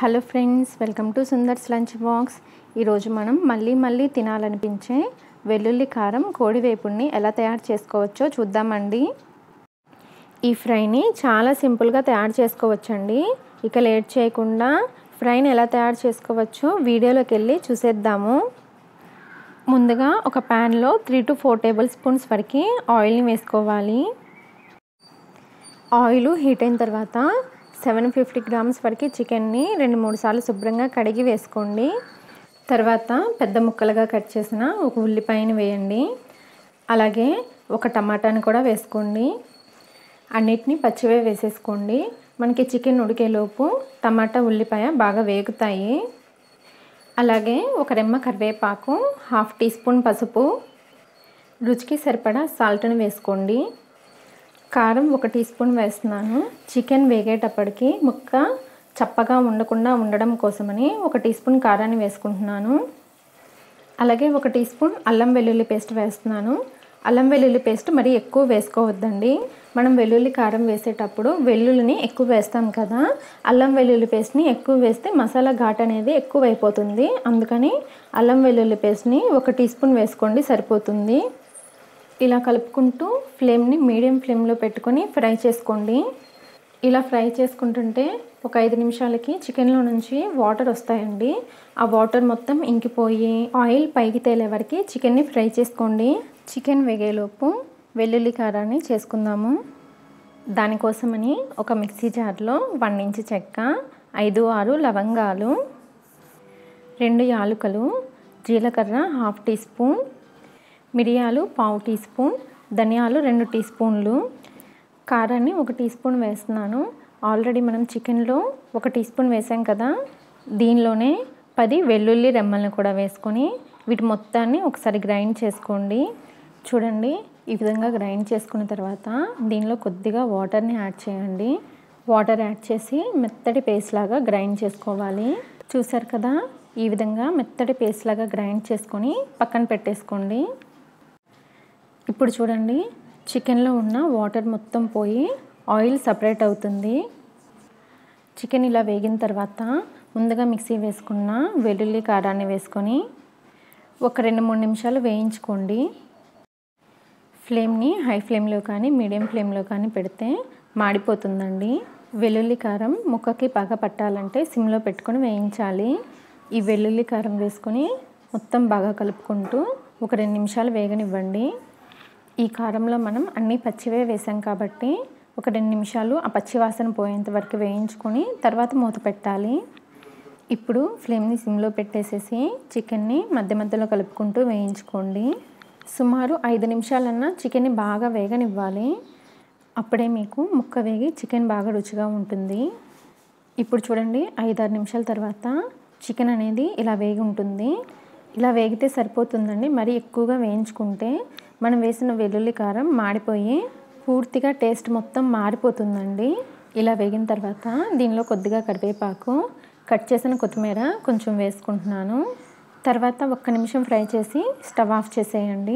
hello friends welcome to Sundar's lunch box ఈరోజు మనం మళ్ళీ మళ్ళీ తినాలనిపించే వెల్లుల్లి కారం కోడి వేపుడిని ఎలా తయారు చేసుకోవచ్చో చూద్దామండి ఈ ఫ్రైని చాలా సింపుల్గా తయారు చేసుకోవచ్చండి ఇక లేట్ చేయకుండా ఫ్రైని ఎలా తయారు చేసుకోవచ్చో వీడియోలోకి వెళ్ళి చూసేద్దాము ముందుగా ఒక ప్యాన్లో three to four tablespoons వరకు ఆయిల్ని వేసుకోవాలి ఆయిల్ హీట్ అయిన తర్వాత సెవెన్ ఫిఫ్టీ గ్రామ్స్ వరకు చికెన్ని రెండు మూడు సార్లు శుభ్రంగా కడిగి వేసుకోండి తర్వాత పెద్ద ముక్కలుగా కట్ చేసిన ఒక ఉల్లిపాయని వేయండి అలాగే ఒక టమాటాని కూడా వేసుకోండి అన్నిటిని పచ్చివే వేసేసుకోండి మనకి చికెన్ ఉడికేలోపు టమాటా ఉల్లిపాయ బాగా వేగుతాయి అలాగే ఒక రెమ్మ కరివేపాకు హాఫ్ టీ స్పూన్ పసుపు రుచికి సరిపడా సాల్ట్ని వేసుకోండి కారం ఒక టీ స్పూన్ వేస్తున్నాను చికెన్ వేగేటప్పటికి ముక్క చప్పగా ఉండకుండా ఉండడం కోసమని ఒక టీ స్పూన్ కారాన్ని వేసుకుంటున్నాను అలాగే ఒక టీ స్పూన్ అల్లం వెల్లుల్లి పేస్ట్ వేస్తున్నాను అల్లం వెల్లుల్లి పేస్ట్ మరీ ఎక్కువ వేసుకోవద్దండి మనం వెల్లుల్లి కారం వేసేటప్పుడు వెల్లుల్లిని ఎక్కువ వేస్తాం కదా అల్లం వెల్లుల్లి పేస్ట్ని ఎక్కువ వేస్తే మసాలా ఘాట్ అనేది ఎక్కువ అయిపోతుంది అందుకని అల్లం వెల్లుల్లి పేస్ట్ని ఒక టీ స్పూన్ వేసుకోండి సరిపోతుంది ఇలా కలుపుకుంటూ ఫ్లేమ్ని మీడియం ఫ్లేమ్లో పెట్టుకొని ఫ్రై చేసుకోండి ఇలా ఫ్రై చేసుకుంటుంటే ఒక ఐదు నిమిషాలకి చికెన్లో నుంచి వాటర్ వస్తాయండి ఆ వాటర్ మొత్తం ఇంకిపోయి ఆయిల్ పైకి తేలే వరకు చికెన్ని ఫ్రై చేసుకోండి చికెన్ వేగేలోపు వెల్లుల్లి కారాన్ని చేసుకుందాము దానికోసమని ఒక మిక్సీ జార్లో వన్ ఇంచ్ చెక్క ఐదు ఆరు లవంగాలు రెండు యాలుకలు జీలకర్ర హాఫ్ టీ స్పూన్ మిరియాలు పావు టీ స్పూన్ ధనియాలు రెండు టీ స్పూన్లు కారాన్ని ఒక టీ స్పూన్ వేస్తున్నాను ఆల్రెడీ మనం చికెన్లో ఒక టీ స్పూన్ వేసాం కదా దీనిలోనే పది వెల్లుల్లి రెమ్మలను కూడా వేసుకొని వీటి మొత్తాన్ని ఒకసారి గ్రైండ్ చేసుకోండి చూడండి ఈ విధంగా గ్రైండ్ చేసుకున్న తర్వాత దీనిలో కొద్దిగా వాటర్ని యాడ్ చేయండి వాటర్ యాడ్ చేసి మెత్తటి పేస్ట్ లాగా గ్రైండ్ చేసుకోవాలి చూసారు కదా ఈ విధంగా మెత్తటి పేస్ట్ లాగా గ్రైండ్ చేసుకొని పక్కన పెట్టేసుకోండి ఇప్పుడు చూడండి చికెన్లో ఉన్న వాటర్ మొత్తం పోయి ఆయిల్ సపరేట్ అవుతుంది చికెన్ ఇలా వేగిన తర్వాత ముందుగా మిక్సీ వేసుకున్న వెల్లుల్లి కారాన్ని వేసుకొని ఒక రెండు మూడు నిమిషాలు వేయించుకోండి ఫ్లేమ్ని హై ఫ్లేమ్లో కానీ మీడియం ఫ్లేమ్లో కానీ పెడితే మాడిపోతుందండి వెల్లుల్లి కారం ముక్కకి బాగా పట్టాలంటే సిమ్లో పెట్టుకొని వేయించాలి ఈ వెల్లుల్లి కారం వేసుకొని మొత్తం బాగా కలుపుకుంటూ ఒక రెండు నిమిషాలు వేగనివ్వండి ఈ కారంలో మనం అన్నీ పచ్చివే వేసాం కాబట్టి ఒక రెండు నిమిషాలు ఆ పచ్చి వాసన పోయేంత వరకు వేయించుకొని తర్వాత మూత పెట్టాలి ఇప్పుడు ఫ్లేమ్ని సిమ్లో పెట్టేసేసి చికెన్ని మధ్య మధ్యలో కలుపుకుంటూ వేయించుకోండి సుమారు ఐదు నిమిషాలన్నా చికెన్ని బాగా వేగనివ్వాలి అప్పుడే మీకు ముక్క వేగి చికెన్ బాగా రుచిగా ఉంటుంది ఇప్పుడు చూడండి ఐదారు నిమిషాల తర్వాత చికెన్ అనేది ఇలా వేగి ఉంటుంది ఇలా వేగితే సరిపోతుందండి మరీ ఎక్కువగా వేయించుకుంటే మనం వేసిన వెల్లుల్లి కారం మాడిపోయి పూర్తిగా టేస్ట్ మొత్తం మారిపోతుందండి ఇలా వేగిన తర్వాత దీనిలో కొద్దిగా కరివేపాకు కట్ చేసిన కొత్తిమీర కొంచెం వేసుకుంటున్నాను తర్వాత ఒక్క నిమిషం ఫ్రై చేసి స్టవ్ ఆఫ్ చేసేయండి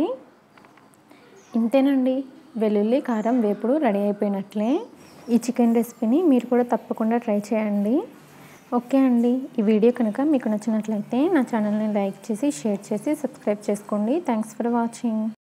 ఇంతేనండి వెల్లుల్లి కారం వేపుడు రెడీ అయిపోయినట్లే ఈ చికెన్ రెసిపీని మీరు కూడా తప్పకుండా ట్రై చేయండి ఓకే అండి ఈ వీడియో కనుక మీకు నచ్చినట్లయితే నా ఛానల్ని లైక్ చేసి షేర్ చేసి సబ్స్క్రైబ్ చేసుకోండి థ్యాంక్స్ ఫర్ వాచింగ్